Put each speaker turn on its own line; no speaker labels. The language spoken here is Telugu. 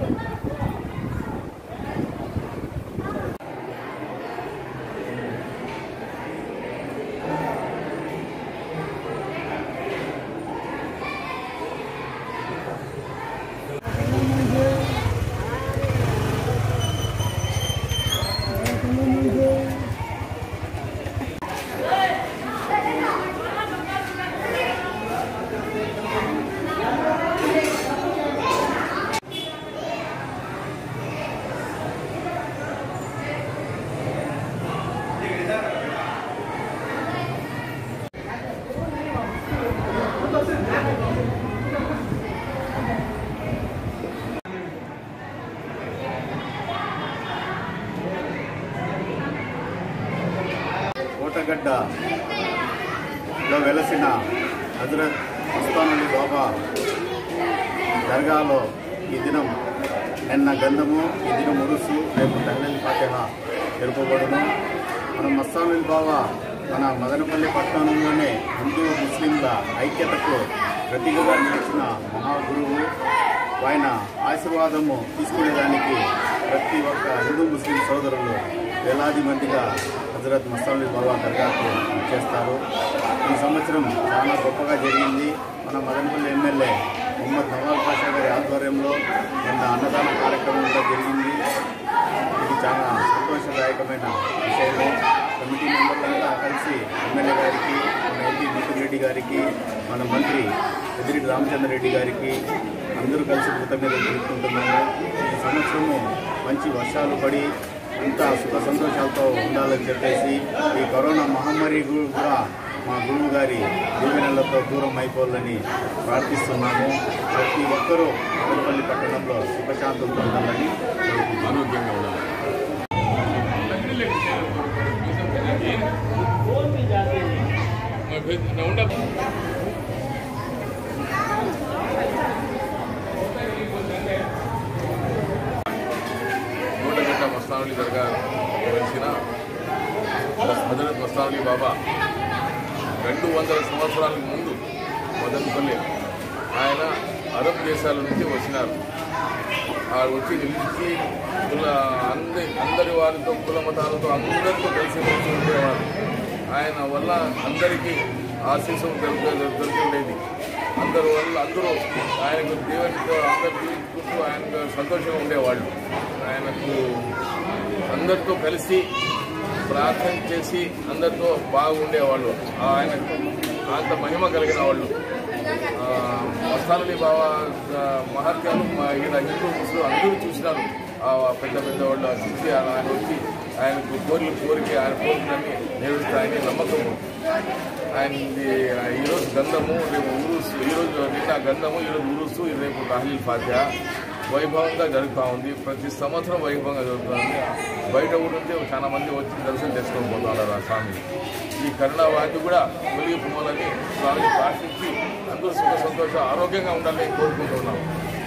కోటగడ్డలో వెలసిన హజరత్ మస్తానులి బాబా దర్గాలో ఈ దినం నిన్న గంధము ఈ దినం ఉరుసు రేపు తహలీల్ ఫాతిహ జరుపబడును మన మస్తానుల్ బాబా మన మదనపల్లి పట్టణంలోనే హిందూ ముస్లింల ఐక్యతకు ప్రతీకగా నిలిచిన మహాగురువు ఆయన ఆశీర్వాదము తీసుకునేదానికి ప్రతి ఒక్క హిందూ ముస్లిం సోదరులు వేలాది మందిగా హజరత్ మస్తానుల్ బాబా దర్గాకు చేస్తారు ఈ సంవత్సరం చాలా గొప్పగా జరిగింది మన మదనపల్లి ఎమ్మెల్యే మొహమ్మద్ నవాజ్ పాషా గారి ఆధ్వర్యంలో నిన్న అన్నదాన కార్యక్రమం కూడా జరిగింది ఇది చాలా సంతోషదాయకమైన విషయము కమిటీ మెంబర్లంతా కలిసి ఎమ్మెల్యే గారికి మన ఎంపీ నితిన్ రెడ్డి గారికి మన మంత్రి ఎదిరెడ్డి రామచంద్ర రెడ్డి గారికి అందరూ కలిసి కృతజ్ఞతలు తెలుపుకుంటున్నాము ఈ సంవత్సరము మంచి వర్షాలు పడి అంతా సుఖ సంతోషాలతో ఉండాలని చెప్పేసి ఈ కరోనా మహమ్మారి కూడా మా గురువు గారి దీవెనలతో దూరం అయిపోవాలని ప్రార్థిస్తున్నాము ప్రతి ఒక్కరూ మదనపల్లి పట్టణంలో సుఖశాంతంతో ఉండాలని కోరుకుంటున్నాము.
ఆరోగ్యంగా ఉండాలి నూటగడ్డ మస్తానుడి దర్గా వెలిసిన హజరత్ మస్తానుడి బాబా రెండు వందల సంవత్సరాలకు ముందు మదనపల్లి ఆయన అరబ్ దేశాల నుంచి వచ్చినారు ఆ వచ్చి నిలిచి కుల అందరి అందరి వారితో కుల మతాలతో అందరితో కలిసి మెలిసి ఉండేవారు ఆయన వల్ల అందరికీ ఆశీస్సు దొరికిండేది అందరు వల్ల అందరూ ఆయనకు దేవునితో అందరు జీవించుకుంటూ ఆయనకు సంతోషంగా ఉండేవాళ్ళు ఆయనకు అందరితో కలిసి ప్రార్థన చేసి అందరితో బాగుండేవాళ్ళు ఆయన అంత మహిమ కలిగిన వాళ్ళు మస్తానుడి బాబా ఆ, మహత్యాలు మా ఈయన హిందూ ముస్లిం అందరూ చూసినారు ఆ పెద్ద పెద్ద వాళ్ళు చూసి ఆయన ఆయన వచ్చి ఆయనకు కోరిక కోరిక ఆయన కోరికలన్నీ నెరవేరుస్తాయని నమ్మకము ఆయన ఈరోజు గంధము రేపు ఉరుసు ఈరోజు నిన్న గంధము ఈరోజు ఉరుసు రేపు తహలీల్ ఫాతిహా వైభవంగా జరుగుతూ ఉంది ప్రతి సంవత్సరం వైభవంగా జరుగుతుంది బయట ఊరు నుంచి చాలా మంది వచ్చి దర్శనం చేసుకొని పోతున్నారు ఆ స్వామిని ఈ కరోనా వ్యాధి కూడా తొలగిపోవాలని స్వామిని ప్రార్థించి అందరూ సుఖ సంతోష ఆరోగ్యంగా ఉండాలని కోరుకుంటున్నాం